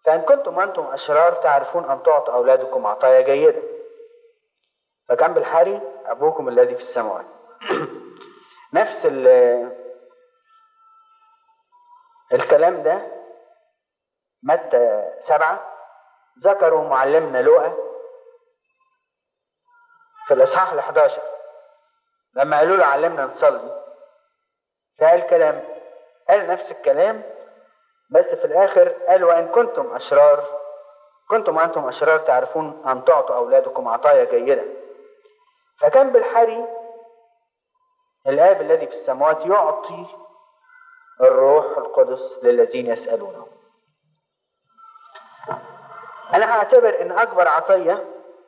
فإن كنتم أنتم أشرار تعرفون أن تعطوا أولادكم عطايا جيدة فكان بالحري أبوكم الذي في السماوات نفس الكلام ده متى سبعة ذكروا معلمنا لوقا في الإصحاح ال 11 لما قالوا له علمنا نصلي فقال كلام قال نفس الكلام بس في الآخر قال وإن كنتم أشرار كنتم أنتم أشرار تعرفون أن تعطوا أولادكم عطايا جيدة فكان بالحري الآب الذي في السماوات يعطي الروح القدس للذين يسألونه أنا هعتبر إن أكبر عطية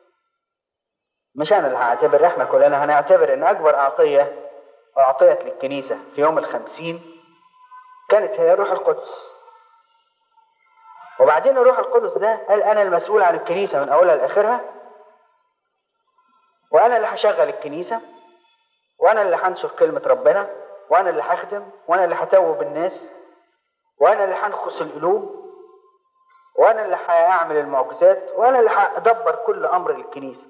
مش أنا اللي هعتبر إحنا كلنا هنعتبر إن أكبر عطية أعطيت للكنيسة في يوم الخمسين كانت هي الروح القدس وبعدين الروح القدس ده قال أنا المسؤول عن الكنيسة من أولها لآخرها وأنا اللي هشغل الكنيسة وأنا اللي هنشر كلمة ربنا وأنا اللي هخدم وأنا اللي هتوب الناس وأنا اللي هنخص القلوب وأنا اللي هعمل المعجزات وأنا اللي هأدبر كل أمر للكنيسة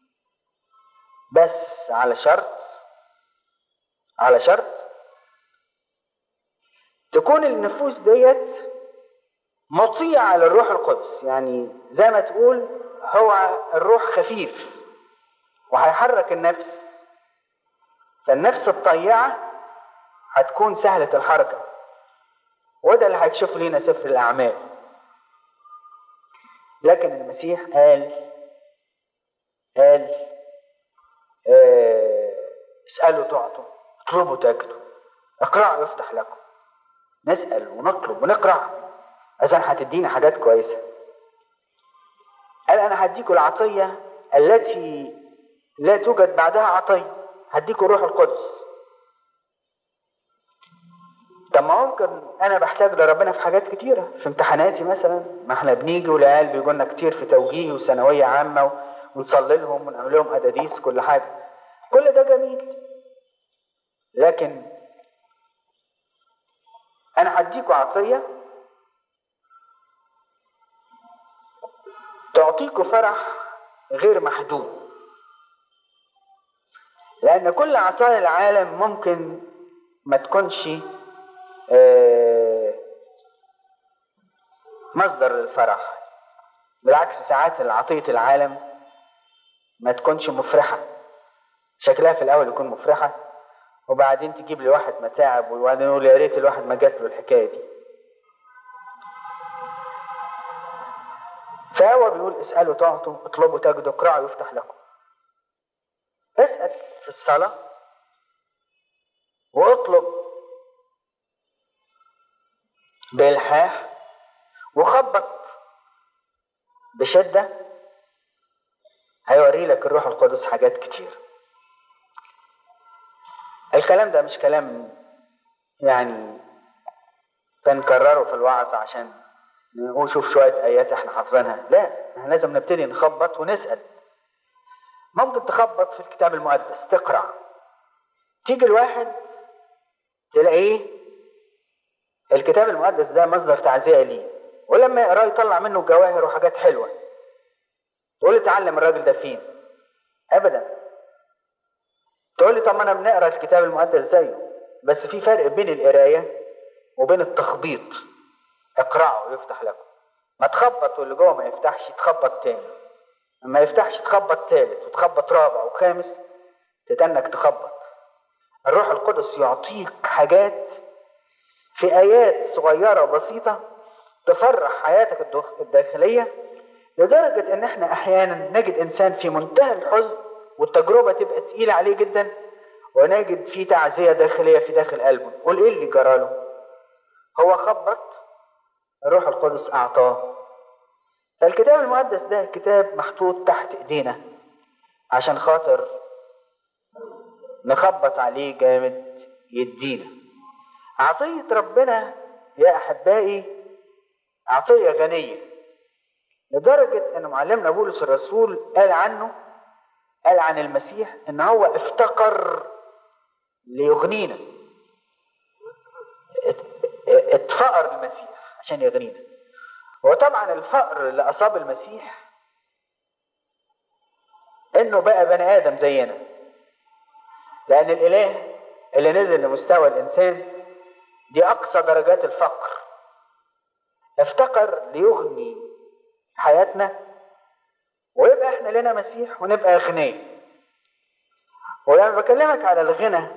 بس على شرط على شرط تكون النفوس ديت مطيعة للروح القدس يعني زي ما تقول هو الروح خفيف وهيحرك النفس فالنفس الطيعة هتكون سهلة الحركة وده اللي هيكشف لنا سفر الأعمال لكن المسيح قال قال اه اسألوا تعطوا اطلبوا تجدوا اقرأوا يفتح لكم نسأل ونطلب ونقرأ إذا هتدينا حاجات كويسة قال أنا هديكوا العطية التي لا توجد بعدها عطية هديكوا روح القدس طب ما ممكن انا بحتاج لربنا في حاجات كتيره في امتحاناتي مثلا ما احنا بنيجي والعيال بيجوا لنا كتير في توجيه وثانويه عامه ونصلي لهم ونعمل لهم اداديس كل حاجه كل ده جميل لكن انا هديكوا عطيه تعطيكوا فرح غير محدود لأن كل عطايا العالم ممكن ما تكونش مصدر للفرح بالعكس ساعات عطية العالم ما تكونش مفرحة شكلها في الأول يكون مفرحة وبعدين تجيب لواحد متاعب وبعدين يقول يا ريت الواحد ما جات له الحكاية دي فهو بيقول اسألوا تعطوا اطلبوا تجدوا اقرأوا يفتح لكم اسأل في الصلاة واطلب بإلحاح وخبط بشدة هيوري لك الروح القدس حاجات كتير الكلام ده مش كلام يعني بنكرره في الوعظ عشان نقول شوف شوية آيات احنا حافظينها لا احنا لازم نبتدي نخبط ونسأل ممكن تخبط في الكتاب المقدس تقرا تيجي الواحد تلاقيه الكتاب المقدس ده مصدر تعزية ليه ولما يقراه يطلع منه جواهر وحاجات حلوة تقول لي تعلم الراجل ده فين ابدا تقول لي طب ما انا بنقرا الكتاب المقدس زيه بس في فرق بين القرايه وبين التخبيط اقرأوا يفتح لكم ما تخبط واللي جوه ما يفتحش تخبط تاني ما يفتحش تخبط تالت وتخبط رابع وخامس تتنك تخبط الروح القدس يعطيك حاجات في آيات صغيرة بسيطة تفرح حياتك الداخلية لدرجة إن إحنا أحيانا نجد إنسان في منتهى الحزن والتجربة تبقى تقيلة عليه جدا ونجد فيه تعزية داخلية في داخل قلبه قول إيه اللي جراله هو خبط الروح القدس أعطاه فالكتاب المقدس ده كتاب محطوط تحت ايدينا عشان خاطر نخبط عليه جامد يدينا عطية ربنا يا أحبائي عطية غنية لدرجة أن معلمنا بولس الرسول قال عنه قال عن المسيح أن هو افتقر ليغنينا اتفقر المسيح عشان يغنينا هو وطبعا الفقر اللي اصاب المسيح انه بقى بني ادم زينا لان الاله اللي نزل لمستوى الانسان دي اقصى درجات الفقر افتقر ليغني حياتنا ويبقى احنا لنا مسيح ونبقى اغنياء ولما بكلمك على الغنى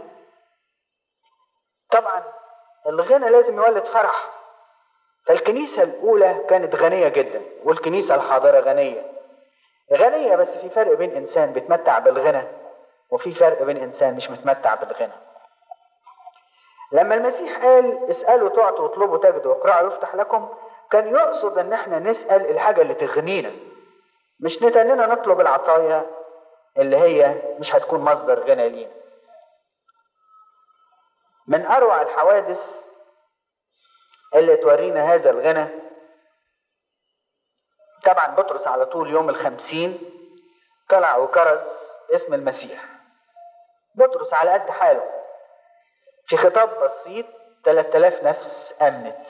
طبعا الغنى لازم يولد فرح فالكنيسة الأولى كانت غنية جدا والكنيسة الحاضرة غنية غنية بس في فرق بين إنسان بيتمتع بالغنى وفي فرق بين إنسان مش متمتع بالغنى لما المسيح قال اسألوا تعطوا واطلبوا تجدوا واقرأوا يفتح لكم كان يقصد ان احنا نسأل الحاجة اللي تغنينا مش نتننا نطلب العطايا اللي هي مش هتكون مصدر غنى لينا من اروع الحوادث اللي تورينا هذا الغنى طبعا بطرس على طول يوم الخمسين طلع وكرز اسم المسيح بطرس على قد حاله في خطاب بسيط 3000 نفس امنت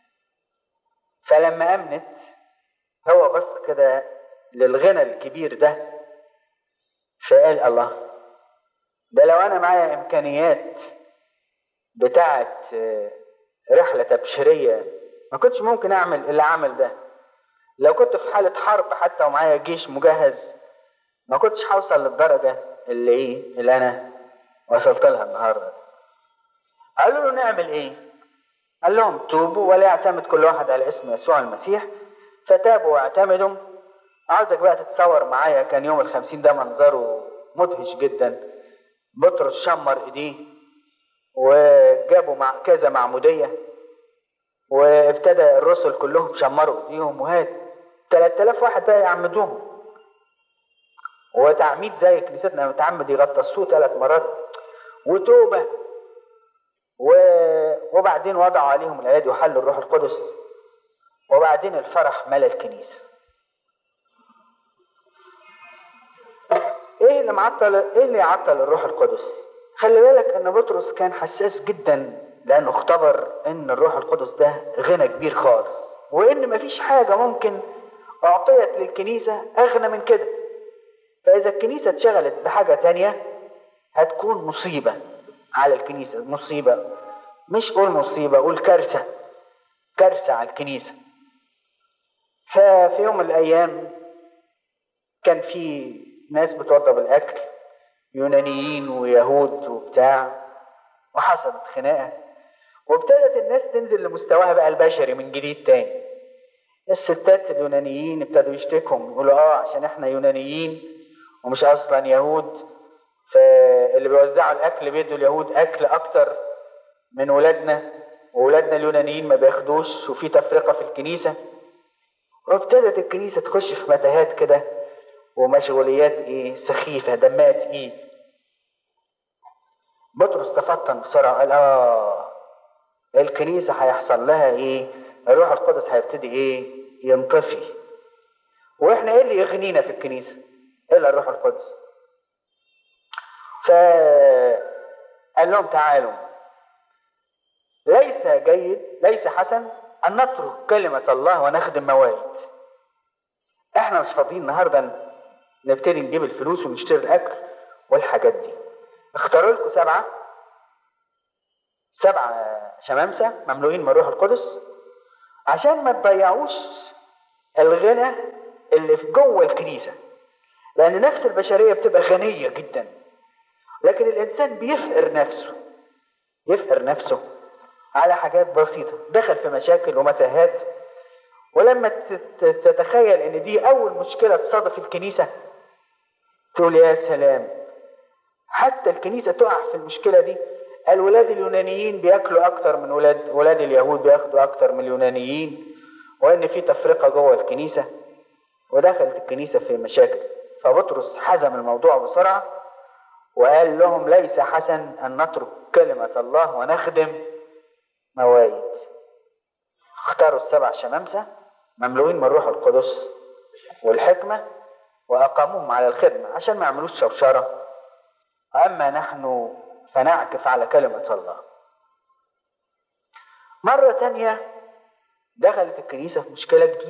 فلما امنت هو بص كده للغنى الكبير ده فقال الله ده لو انا معايا امكانيات بتاعه رحله تبشيريه ما كنتش ممكن اعمل اللي عمل ده لو كنت في حاله حرب حتى ومعايا جيش مجهز ما كنتش هوصل للدرجه اللي ايه اللي انا وصلت لها النهارده قالوا له نعمل ايه قال لهم توبوا ولا يعتمد كل واحد على اسم يسوع المسيح فتابوا واعتمدوا عاوزك بقى تتصور معايا كان يوم الخمسين ده منظره مدهش جدا بطرس شمر ايديه وجابوا مع كذا معمودية وابتدى الرسل كلهم شمروا ايديهم وهات 3000 واحد بقى يعمدوهم وتعميد زي كنيستنا متعمد يغطسوه ثلاث مرات وتوبة و... وبعدين وضعوا عليهم الايادي وحلوا الروح القدس وبعدين الفرح ملا الكنيسه ايه اللي معطل ايه اللي يعطل الروح القدس خلي بالك ان بطرس كان حساس جدا لانه اختبر ان الروح القدس ده غنى كبير خالص وان مفيش حاجه ممكن اعطيت للكنيسه اغنى من كده فاذا الكنيسه اتشغلت بحاجه تانية هتكون مصيبه على الكنيسه مصيبه مش قول مصيبه قول كارثه كارثه على الكنيسه ففي يوم من الايام كان في ناس بتوضب الاكل يونانيين ويهود وبتاع وحصلت خناقه وابتدت الناس تنزل لمستواها بقى البشري من جديد تاني الستات اليونانيين ابتدوا يشتكوا يقولوا اه عشان احنا يونانيين ومش اصلا يهود فاللي بيوزعوا الاكل بيدوا اليهود اكل اكتر من ولادنا وولادنا اليونانيين ما بياخدوش وفي تفرقه في الكنيسه وابتدت الكنيسه تخش في متاهات كده ومشغوليات ايه سخيفة دمها تقيل بطرس تفطن بسرعة قال اه الكنيسة هيحصل لها ايه الروح القدس هيبتدي ايه ينطفي واحنا ايه اللي يغنينا في الكنيسة الا الروح القدس فقال لهم تعالوا ليس جيد ليس حسن ان نترك كلمة الله ونخدم موائد احنا مش فاضيين النهارده نبتدي نجيب الفلوس ونشتري الاكل والحاجات دي اختاروا لكم سبعه سبعه شمامسه مملوئين من الروح القدس عشان ما تضيعوش الغنى اللي في جوه الكنيسه لان نفس البشريه بتبقى غنيه جدا لكن الانسان بيفقر نفسه يفقر نفسه على حاجات بسيطه دخل في مشاكل ومتاهات ولما تتخيل ان دي اول مشكله تصادف الكنيسه تقول يا سلام حتى الكنيسه تقع في المشكله دي الولاد اليونانيين بياكلوا اكتر من ولاد ولاد اليهود بياخدوا اكتر من اليونانيين وان في تفرقه جوه الكنيسه ودخلت الكنيسه في مشاكل فبطرس حزم الموضوع بسرعه وقال لهم ليس حسن ان نترك كلمه الله ونخدم موائد اختاروا السبع شمامسه مملوئين من الروح القدس والحكمة وأقاموهم على الخدمة عشان ما يعملوش شوشرة أما نحن فنعكف على كلمة الله مرة تانية دخلت الكنيسة في مشكلة جديدة